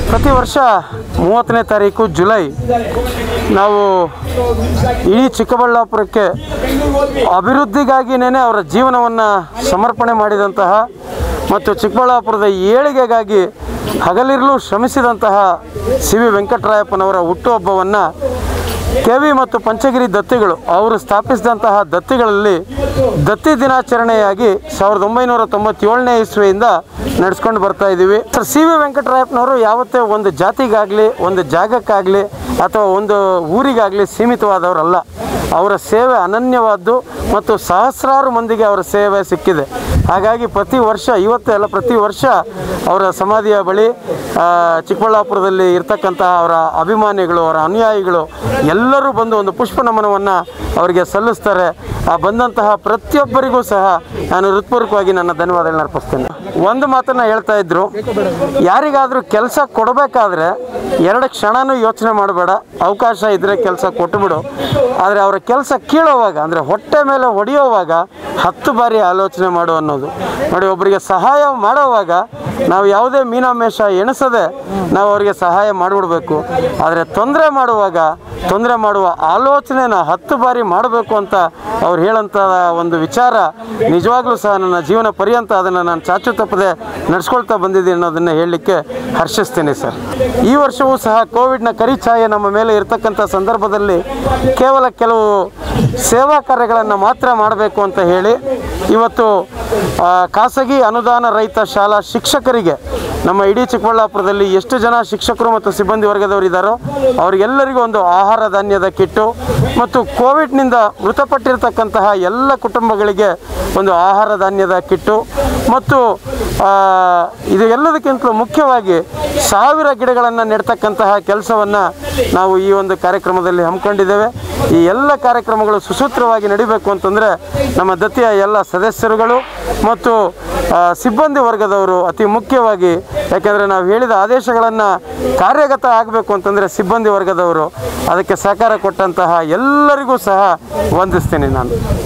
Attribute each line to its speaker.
Speaker 1: ಪ್ರತಿ ವರ್ಷ ಮೂವತ್ತನೇ ತಾರೀಕು ಜುಲೈ ನಾವು ಇಡೀ ಚಿಕ್ಕಬಳ್ಳಾಪುರಕ್ಕೆ ಅಭಿವೃದ್ಧಿಗಾಗಿಯೇ ಅವರ ಜೀವನವನ್ನು ಸಮರ್ಪಣೆ ಮಾಡಿದಂತಹ ಮತ್ತು ಚಿಕ್ಕಬಳ್ಳಾಪುರದ ಏಳಿಗೆಗಾಗಿ ಹಗಲಿರಲು ಶ್ರಮಿಸಿದಂತಹ ಸಿ ವಿ ವೆಂಕಟರಾಯಪ್ಪನವರ ಹುಟ್ಟುಹಬ್ಬವನ್ನು ಕೆ ವಿ ಮತ್ತು ಪಂಚಗಿರಿ ದತ್ತಿಗಳು ಅವರು ಸ್ಥಾಪಿಸಿದಂತಹ ದತ್ತಿಗಳಲ್ಲಿ ದತ್ತಿ ದಿನಾಚರಣೆಯಾಗಿ ಸಾವಿರದ ಒಂಬೈನೂರ ತೊಂಬತ್ತೇಳನೇ ಇಸ್ವಿಯಿಂದ ನಡೆಸ್ಕೊಂಡು ಬರ್ತಾ ಇದ್ದೀವಿ ಸರ್ ಸಿ ವಿ ವೆಂಕಟರಾಯಪ್ಪನವರು ಯಾವತ್ತೇ ಒಂದು ಜಾತಿಗಾಗಲಿ ಒಂದು ಜಾಗಕ್ಕಾಗಲಿ ಅಥವಾ ಒಂದು ಊರಿಗಾಗಲಿ ಸೀಮಿತವಾದವರಲ್ಲ ಅವರ ಸೇವೆ ಅನನ್ಯವಾದ್ದು ಮತ್ತು ಸಹಸ್ರಾರು ಮಂದಿಗೆ ಅವರ ಸೇವೆ ಸಿಕ್ಕಿದೆ ಹಾಗಾಗಿ ಪ್ರತಿ ವರ್ಷ ಇವತ್ತೇ ಅಲ್ಲ ಪ್ರತಿ ವರ್ಷ ಅವರ ಸಮಾಧಿಯ ಬಳಿ ಆ, ಚಿಕ್ಕಬಳ್ಳಾಪುರದಲ್ಲಿ ಇರ್ತಕ್ಕಂತಹ ಅವರ ಅಭಿಮಾನಿಗಳು ಅವರ ಅನುಯಾಯಿಗಳು ಎಲ್ಲರೂ ಬಂದು ಒಂದು ಪುಷ್ಪ ನಮನವನ್ನು ಅವರಿಗೆ ಸಲ್ಲಿಸ್ತಾರೆ ಆ ಬಂದಂತಹ ಪ್ರತಿಯೊಬ್ಬರಿಗೂ ಸಹ ನಾನು ಹೃತ್ಪೂರ್ವಕವಾಗಿ ನನ್ನ ಧನ್ಯವಾದಗಳನ್ನ ಅರ್ಪಿಸ್ತೇನೆ ಒಂದು ಮಾತನ್ನು ಹೇಳ್ತಾ ಇದ್ರು ಯಾರಿಗಾದರೂ ಕೆಲಸ ಕೊಡಬೇಕಾದ್ರೆ ಎರಡು ಕ್ಷಣನೂ ಯೋಚನೆ ಮಾಡಬೇಡ ಅವಕಾಶ ಇದ್ದರೆ ಕೆಲಸ ಕೊಟ್ಟುಬಿಡು ಆದರೆ ಅವರ ಕೆಲಸ ಕೀಳೋವಾಗ ಅಂದರೆ ಹೊಟ್ಟೆ ಮೇಲೆ ಹೊಡೆಯೋವಾಗ ಹತ್ತು ಬಾರಿ ಆಲೋಚನೆ ಮಾಡು ಅನ್ನೋದು ನೋಡಿ ಒಬ್ಬರಿಗೆ ಸಹಾಯ ಮಾಡೋವಾಗ ನಾವು ಯಾವುದೇ ಮೀನಾಮೇಷ ಎಣಿಸದೆ ನಾವು ಅವರಿಗೆ ಸಹಾಯ ಮಾಡಿಬಿಡ್ಬೇಕು ಆದರೆ ತೊಂದರೆ ಮಾಡುವಾಗ ತೊಂದರೆ ಮಾಡುವ ಆಲೋಚನೆನ ಹತ್ತು ಬಾರಿ ಮಾಡಬೇಕು ಅಂತ ಅವ್ರು ಹೇಳಂಥ ಒಂದು ವಿಚಾರ ನಿಜವಾಗ್ಲೂ ಸಹ ನನ್ನ ಜೀವನ ಪರ್ಯಂತ ಅದನ್ನು ನಾನು ಚಾಚು ತಪ್ಪದೆ ನಡೆಸ್ಕೊಳ್ತಾ ಬಂದಿದ್ದೀನಿ ಅನ್ನೋದನ್ನು ಹೇಳಲಿಕ್ಕೆ ಹರ್ಷಿಸ್ತೀನಿ ಸರ್ ಈ ವರ್ಷವೂ ಸಹ ಕೋವಿಡ್ನ ಕರಿಛಾಯೆ ನಮ್ಮ ಮೇಲೆ ಇರತಕ್ಕಂಥ ಸಂದರ್ಭದಲ್ಲಿ ಕೇವಲ ಕೆಲವು ಸೇವಾ ಕಾರ್ಯಗಳನ್ನು ಮಾತ್ರ ಮಾಡಬೇಕು ಅಂತ ಹೇಳಿ ಇವತ್ತು ಆ, ಖಾಸಗಿ ಅನುದಾನ ರಹಿತ ಶಾಲಾ ಶಿಕ್ಷಕರಿಗೆ ನಮ್ಮ ಇಡೀ ಚಿಕ್ಕಬಳ್ಳಾಪುರದಲ್ಲಿ ಎಷ್ಟು ಜನ ಶಿಕ್ಷಕರು ಮತ್ತು ಸಿಬ್ಬಂದಿ ವರ್ಗದವರು ಇದ್ದಾರೋ ಅವರಿಗೆಲ್ಲರಿಗೂ ಒಂದು ಆಹಾರ ಧಾನ್ಯದ ಕಿಟ್ಟು ಮತ್ತು ಕೋವಿಡ್ನಿಂದ ಮೃತಪಟ್ಟಿರ್ತಕ್ಕಂತಹ ಎಲ್ಲ ಕುಟುಂಬಗಳಿಗೆ ಒಂದು ಆಹಾರ ಧಾನ್ಯದ ಕಿಟ್ಟು ಮತ್ತು ಆ, ಇದು ಎಲ್ಲದಕ್ಕಿಂತಲೂ ಮುಖ್ಯವಾಗಿ ಸಾವಿರ ಗಿಡಗಳನ್ನು ನೆಡ್ತಕ್ಕಂತಹ ಕೆಲಸವನ್ನು ನಾವು ಈ ಒಂದು ಕಾರ್ಯಕ್ರಮದಲ್ಲಿ ಹಮ್ಮಿಕೊಂಡಿದ್ದೇವೆ ಈ ಎಲ್ಲ ಕಾರ್ಯಕ್ರಮಗಳು ಸುಸೂತ್ರವಾಗಿ ನಡಿಬೇಕು ಅಂತಂದರೆ ನಮ್ಮ ದತ್ತಿಯ ಎಲ್ಲ ಸದಸ್ಯರುಗಳು ಮತ್ತು ಆ, ಸಿಬ್ಬಂದಿ ವರ್ಗದವರು ಅತಿ ಮುಖ್ಯವಾಗಿ ಯಾಕೆಂದರೆ ನಾವು ಹೇಳಿದ ಆದೇಶಗಳನ್ನು ಕಾರ್ಯಗತ ಆಗಬೇಕು ಅಂತಂದರೆ ಸಿಬ್ಬಂದಿ ವರ್ಗದವರು ಅದಕ್ಕೆ ಸಹಕಾರ ಕೊಟ್ಟಂತಹ ಎಲ್ಲರಿಗೂ ಸಹ ವಂದಿಸ್ತೀನಿ ನಾನು